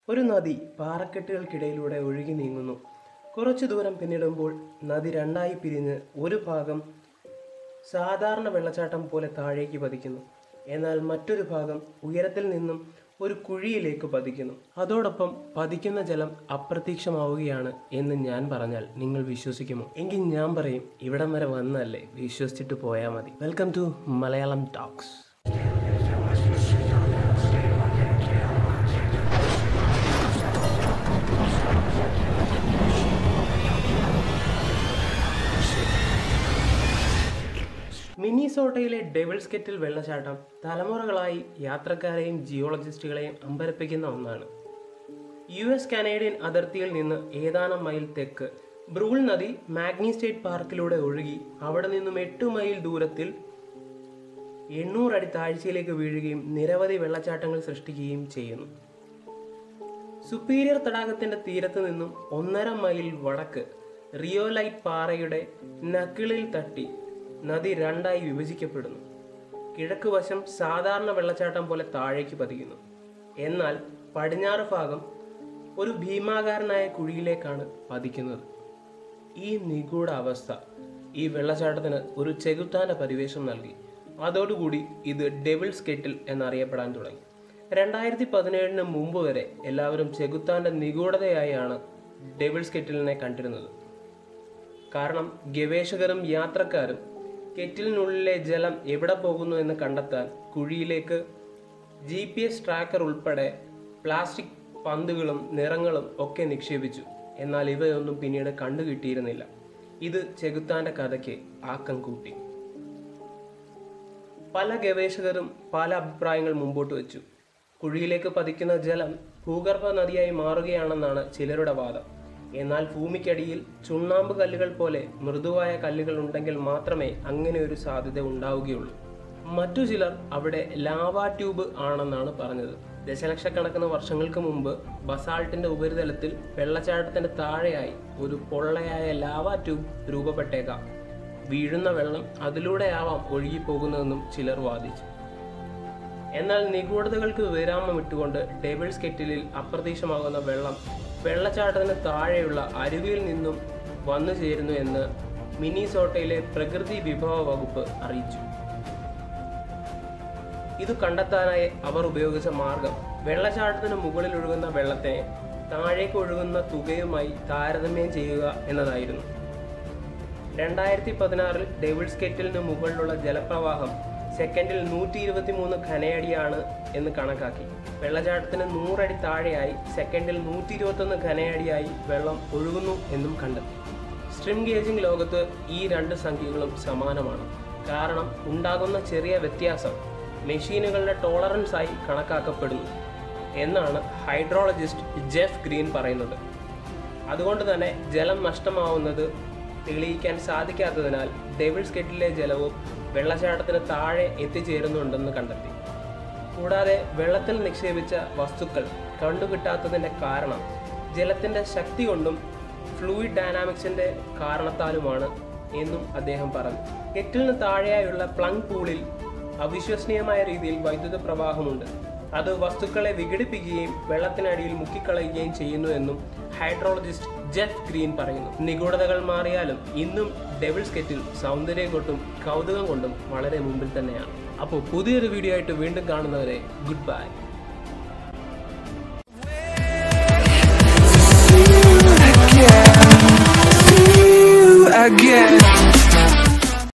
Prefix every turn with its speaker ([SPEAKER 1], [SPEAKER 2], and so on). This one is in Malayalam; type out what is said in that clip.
[SPEAKER 1] ഒരു നദി പാറക്കെട്ടുകൾക്കിടയിലൂടെ ഒഴുകി നീങ്ങുന്നു കുറച്ചു ദൂരം പിന്നിടുമ്പോൾ നദി രണ്ടായി പിരിഞ്ഞ് ഒരു ഭാഗം സാധാരണ വെള്ളച്ചാട്ടം പോലെ താഴേക്ക് പതിക്കുന്നു എന്നാൽ മറ്റൊരു ഭാഗം ഉയരത്തിൽ നിന്നും ഒരു കുഴിയിലേക്ക് പതിക്കുന്നു അതോടൊപ്പം പതിക്കുന്ന ജലം അപ്രത്യക്ഷമാവുകയാണ് എന്ന് ഞാൻ പറഞ്ഞാൽ നിങ്ങൾ വിശ്വസിക്കുമോ എങ്കിൽ ഞാൻ പറയും ഇവിടം വരെ വന്നല്ലേ വിശ്വസിച്ചിട്ട് പോയാൽ മതി വെൽക്കം ടു മലയാളം ടോക്സ് മിനിസോട്ടയിലെ ഡെവിൾസ് കെറ്റിൽ വെള്ളച്ചാട്ടം തലമുറകളായി യാത്രക്കാരെയും ജിയോളജിസ്റ്റുകളെയും അമ്പരപ്പിക്കുന്ന ഒന്നാണ് യു എസ് കനേഡിയൻ അതിർത്തിയിൽ നിന്ന് ഏതാനും മൈൽ തെക്ക് ബ്രൂൾ നദി മാഗ്നി സ്റ്റേറ്റ് പാർക്കിലൂടെ ഒഴുകി അവിടെ നിന്നും എട്ട് മൈൽ ദൂരത്തിൽ എണ്ണൂറ് അടി താഴ്ചയിലേക്ക് വീഴുകയും നിരവധി വെള്ളച്ചാട്ടങ്ങൾ സൃഷ്ടിക്കുകയും ചെയ്യുന്നു സുപ്പീരിയർ തടാകത്തിന്റെ തീരത്ത് നിന്നും ഒന്നര മൈൽ വടക്ക് റിയോലൈറ്റ് പാറയുടെ നക്കിളിൽ തട്ടി നദി രണ്ടായി വിഭജിക്കപ്പെടുന്നു കിഴക്ക് വശം സാധാരണ വെള്ളച്ചാട്ടം പോലെ താഴേക്ക് പതിക്കുന്നു എന്നാൽ പടിഞ്ഞാറ് ഭാഗം ഒരു ഭീമാകാരനായ കുഴിയിലേക്കാണ് പതിക്കുന്നത് ഈ നിഗൂഢ അവസ്ഥ ഈ വെള്ളച്ചാട്ടത്തിന് ഒരു ചെകുത്താന്റെ പരിവേഷം നൽകി അതോടുകൂടി ഇത് ഡെവിൾസ് കെറ്റിൽ എന്നറിയപ്പെടാൻ തുടങ്ങി രണ്ടായിരത്തി പതിനേഴിന് മുമ്പ് വരെ എല്ലാവരും ചെകുത്താന്റെ നിഗൂഢതയായാണ് ഡെവിൾസ് കെറ്റിലിനെ കണ്ടിരുന്നത് കാരണം ഗവേഷകരും യാത്രക്കാരും കെറ്റിലിനുള്ളിലെ ജലം എവിടെ പോകുന്നു എന്ന് കണ്ടെത്താൻ കുഴിയിലേക്ക് ജി പി എസ് ട്രാക്കർ ഉൾപ്പെടെ പ്ലാസ്റ്റിക് പന്തുകളും നിറങ്ങളും ഒക്കെ നിക്ഷേപിച്ചു എന്നാൽ ഇവയൊന്നും പിന്നീട് കണ്ടുകിട്ടിയിരുന്നില്ല ഇത് ചെകുത്താന്റെ കഥയ്ക്ക് ആക്കം കൂട്ടി പല ഗവേഷകരും പല അഭിപ്രായങ്ങൾ മുമ്പോട്ട് വെച്ചു കുഴിയിലേക്ക് പതിക്കുന്ന ജലം ഭൂഗർഭ നദിയായി മാറുകയാണെന്നാണ് ചിലരുടെ വാദം എന്നാൽ ഭൂമിക്കടിയിൽ ചുണ്ണാമ്പ് കല്ലുകൾ പോലെ മൃദുവായ കല്ലുകൾ ഉണ്ടെങ്കിൽ മാത്രമേ അങ്ങനെ ഒരു സാധ്യത ഉണ്ടാവുകയുള്ളൂ മറ്റു ചിലർ അവിടെ ലാവ ട്യൂബ് ആണെന്നാണ് പറഞ്ഞത് ദശലക്ഷക്കണക്കിന് വർഷങ്ങൾക്ക് മുമ്പ് ബസാൾട്ടിന്റെ ഉപരിതലത്തിൽ വെള്ളച്ചാട്ടത്തിന്റെ താഴെയായി ഒരു പൊള്ളയായ ലാവ ട്യൂബ് രൂപപ്പെട്ടേക്കാം വീഴുന്ന വെള്ളം അതിലൂടെയാവാം ഒഴുകിപ്പോകുന്നതെന്നും ചിലർ വാദിച്ചു എന്നാൽ നിഗൂഢതകൾക്ക് വിരാമം ഇട്ടുകൊണ്ട് ഡെവിൾസ് കെറ്റിലിൽ അപ്രത്യക്ഷമാകുന്ന വെള്ളം വെള്ളച്ചാട്ടത്തിന് താഴെയുള്ള അരുവിയിൽ നിന്നും വന്നു ചേരുന്നു എന്ന് മിനിസോട്ടയിലെ പ്രകൃതി വിഭവ വകുപ്പ് അറിയിച്ചു ഇത് കണ്ടെത്താനായി അവർ ഉപയോഗിച്ച മാർഗം വെള്ളച്ചാട്ടത്തിന് മുകളിൽ ഒഴുകുന്ന വെള്ളത്തെ താഴേക്ക് ഒഴുകുന്ന തുകയുമായി താരതമ്യം ചെയ്യുക എന്നതായിരുന്നു രണ്ടായിരത്തി പതിനാറിൽ ഡെവിൾസ് കെറ്റിലിന് മുകളിലുള്ള ജലപ്രവാഹം സെക്കൻഡിൽ നൂറ്റി ഇരുപത്തി മൂന്ന് ഘനയടിയാണ് എന്ന് കണക്കാക്കി വെള്ളച്ചാട്ടത്തിന് നൂറടി താഴെയായി സെക്കൻഡിൽ നൂറ്റി ഇരുപത്തൊന്ന് ഘനയടിയായി വെള്ളം ഒഴുകുന്നു എന്നും കണ്ടെത്തി സ്ട്രിം ഗേജിംഗ് ലോകത്ത് ഈ രണ്ട് സംഖ്യകളും സമാനമാണ് കാരണം ഉണ്ടാകുന്ന ചെറിയ വ്യത്യാസം മെഷീനുകളുടെ ടോളറൻസ് ആയി കണക്കാക്കപ്പെടുന്നു എന്നാണ് ഹൈഡ്രോളജിസ്റ്റ് ജെഫ് ഗ്രീൻ പറയുന്നത് അതുകൊണ്ട് തന്നെ ജലം നഷ്ടമാവുന്നത് തെളിയിക്കാൻ സാധിക്കാത്തതിനാൽ ഡെവിൾസ് കെറ്റിലെ ജലവും വെള്ളച്ചാട്ടത്തിന് താഴെ എത്തിച്ചേരുന്നുണ്ടെന്ന് കണ്ടെത്തി കൂടാതെ വെള്ളത്തിൽ നിക്ഷേപിച്ച വസ്തുക്കൾ കണ്ടുകിട്ടാത്തതിൻ്റെ കാരണം ജലത്തിൻ്റെ ശക്തി കൊണ്ടും ഫ്ലൂയിഡ് ഡൈനാമിക്സിൻ്റെ കാരണത്താലുമാണ് എന്നും അദ്ദേഹം പറഞ്ഞു കെറ്റിലിന് താഴെയായുള്ള പ്ലങ് പൂളിൽ അവിശ്വസനീയമായ രീതിയിൽ വൈദ്യുത പ്രവാഹമുണ്ട് അത് വസ്തുക്കളെ വിഘടിപ്പിക്കുകയും വെള്ളത്തിനടിയിൽ മുക്കിക്കളയുകയും ചെയ്യുന്നു എന്നും ഹൈഡ്രോളജിസ്റ്റ് ജെഫ് ഗ്രീൻ പറയുന്നു നിഗൂഢതകൾ മാറിയാലും ഇന്നും ഡെവിൾസ് കെറ്റിൽ സൗന്ദര്യം കൊണ്ടും കൗതുകം കൊണ്ടും വളരെ മുമ്പിൽ തന്നെയാണ് അപ്പോൾ പുതിയൊരു വീഡിയോ ആയിട്ട് വീണ്ടും കാണുന്നവരെ ഗുഡ് ബൈ